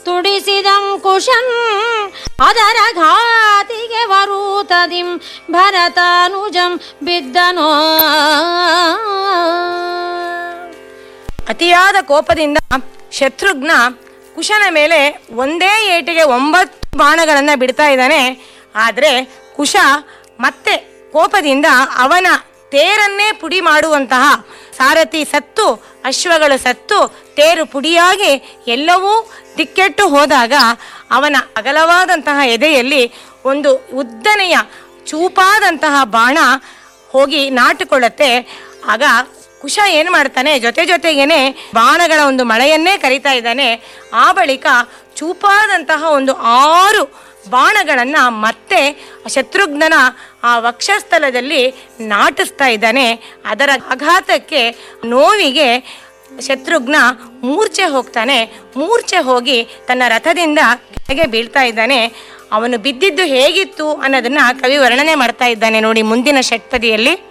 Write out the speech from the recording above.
ತುಡಿಸಿದಂ cushion ಅದರ ಘಾತಿಗೆ ವರೂತದಿಂ ಭರತಾನುಜಂ ಬಿದ್ದನೋ ಅತಿಯಾದ ಕೋಪದಿಂದ ಶತ್ರುಘ್ನ ಕುಶನ ಮೇಲೆ ಒಂದೇ ಏಟಿಗೆ ಒಂಬತ್ತು ಬಾಣಗಳನ್ನು ಬಿಡ್ತಾ ಇದ್ದಾನೆ ಆದರೆ ಕುಶ ಮತ್ತೆ ಕೋಪದಿಂದ ಅವನ ತೇರನ್ನೇ ಪುಡಿ ಮಾಡುವಂತಹ ಸಾರಥಿ ಸತ್ತು ಅಶ್ವಗಳು ಸತ್ತು ತೇರು ಪುಡಿಯಾಗಿ ಎಲ್ಲವೂ ದಿಕ್ಕೆಟ್ಟು ಹೋದಾಗ ಅವನ ಅಗಲವಾದಂತಹ ಎದೆಯಲ್ಲಿ ಒಂದು ಉದ್ದನೆಯ ಚೂಪಾದಂತಹ ಬಾಣ ಹೋಗಿ ನಾಟಿಕೊಳ್ಳುತ್ತೆ ಆಗ ಕುಶ ಏನು ಮಾಡ್ತಾನೆ ಜೊತೆ ಜೊತೆಗೇನೆ ಬಾಣಗಳ ಒಂದು ಮಳೆಯನ್ನೇ ಕರಿತಾ ಇದ್ದಾನೆ ಆ ಬಳಿಕ ಚೂಪಾದಂತಹ ಒಂದು ಆರು ಬಾಣಗಳನ್ನ ಮತ್ತೆ ಶತ್ರುಘ್ನನ ಆ ವಕ್ಷಸ್ಥಲದಲ್ಲಿ ನಾಟಿಸ್ತಾ ಇದ್ದಾನೆ ಅದರ ಆಘಾತಕ್ಕೆ ನೋವಿಗೆ ಶತ್ರುಘ್ನ ಮೂರ್ಛೆ ಹೋಗ್ತಾನೆ ಮೂರ್ಛೆ ಹೋಗಿ ತನ್ನ ರಥದಿಂದ ಕೆಳಗೆ ಬೀಳ್ತಾ ಇದ್ದಾನೆ ಅವನು ಬಿದ್ದಿದ್ದು ಹೇಗಿತ್ತು ಅನ್ನೋದನ್ನ ಕವಿ ವರ್ಣನೆ ಮಾಡ್ತಾ ಇದ್ದಾನೆ ನೋಡಿ ಮುಂದಿನ ಷಟ್ಪದಿಯಲ್ಲಿ